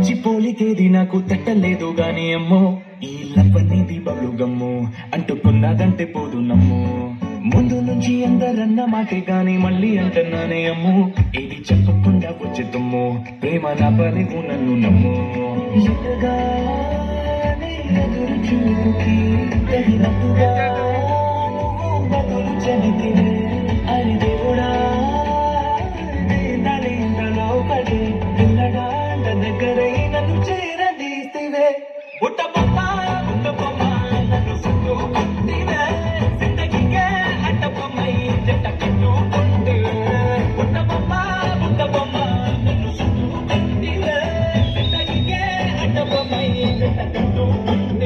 మంచి పోలికేది నాకు తట్టలేదు గాని అమ్మో ఈ లవ్ అనేది బబ్లు గమ్ము అంటుకున్నదంటే పోదు నమ్ము ముందు నుంచి అందరన్న మాటే గాని మళ్ళీ అంటున్నానే అమ్ము ఇది చెప్పకుండా వచ్చే తుమ్ము ప్రేమ నా పని నన్ను నమ్ము ఎదురుగానే ఎదురు చూపుకి తగినట్టుగా నువ్వు బదులు చెబితివే అని దేవుడా నలింతలో పడి పిల్లడా దగ్గరై నన్ను చేరదీస్తివే బుట్ట బొమ్మ బుట్ట బొమ్మ నన్ను సుట్టు కొట్టివే జిందగీకే అట్ట బొమ్మై జంట కట్టుకుంటే బుట్ట బొమ్మ బుట్ట బొమ్మ నన్ను సుట్టు కొట్టివే జిందగీకే అట్ట బొమ్మై జంట కట్టుకుంటే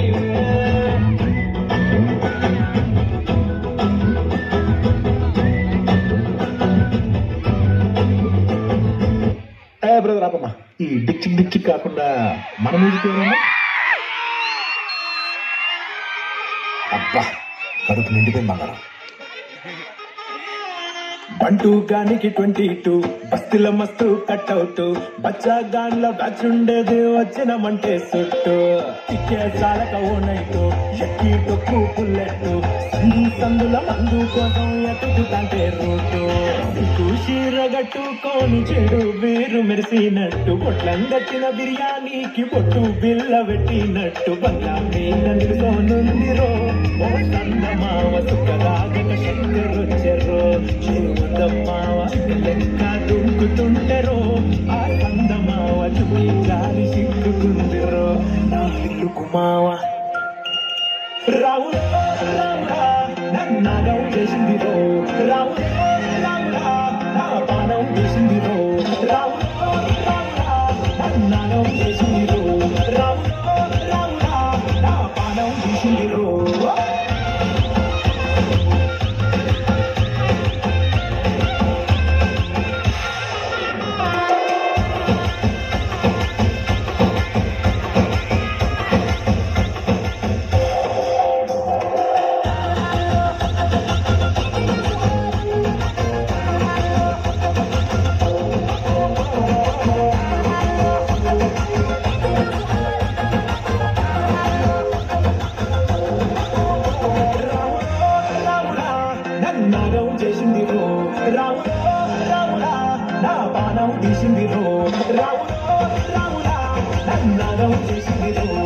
ఏ బ్రదర్ ఆపమ్మా ఈ డిక్చి డిక్చి కాకుండా మన మ్యూజిక్ ఏమైనా అబ్బా కడుపు నిండిపోయింది బంగారం బంటూ గానికి ట్వంటీ టూ బస్తిల మస్తు కట్అవుట్ బచ్చా గాన్ల బ్యాచ్ ఉండేది వచ్చినమంటే సుట్టు చిక్కే చాలక ఓ నైటు ఎక్కి టొక్కు పుల్లెట్టు సందు సందుల మందు కోసం ఎతుకుతాంటే రూటు కూషీరగట్టుకోని చెడు వీరు మెరిసినట్టు పొట్లం కట్టిన బిర్యానీకి పొట్టు బిల్ల పెట్టినట్టు బంగ్లా మీద నిలుసోనుందిరో ఓ సందమావ సుఖరాగక శంకరొచ్చెర్రో చిరుమందమ్మావ లెక్క దుంకుతుంటెరో ఆ సందమావ చుట్టి గాలి సిక్కుకుందిరో నా ఇల్లు కుమావ రావు రావురా నన్నాగం చేసింది రో రావు రావురా నా పానం చేసింది రో రావు రావురా నన్నాగం చేసింది రో రావు రావురా నా పానం చేసింది రో రావురా నన్నాగం చేసింది రో రావు రావురా నా బాణం తీసింది రో రావు రావురా నన్నాగం చేసింది రో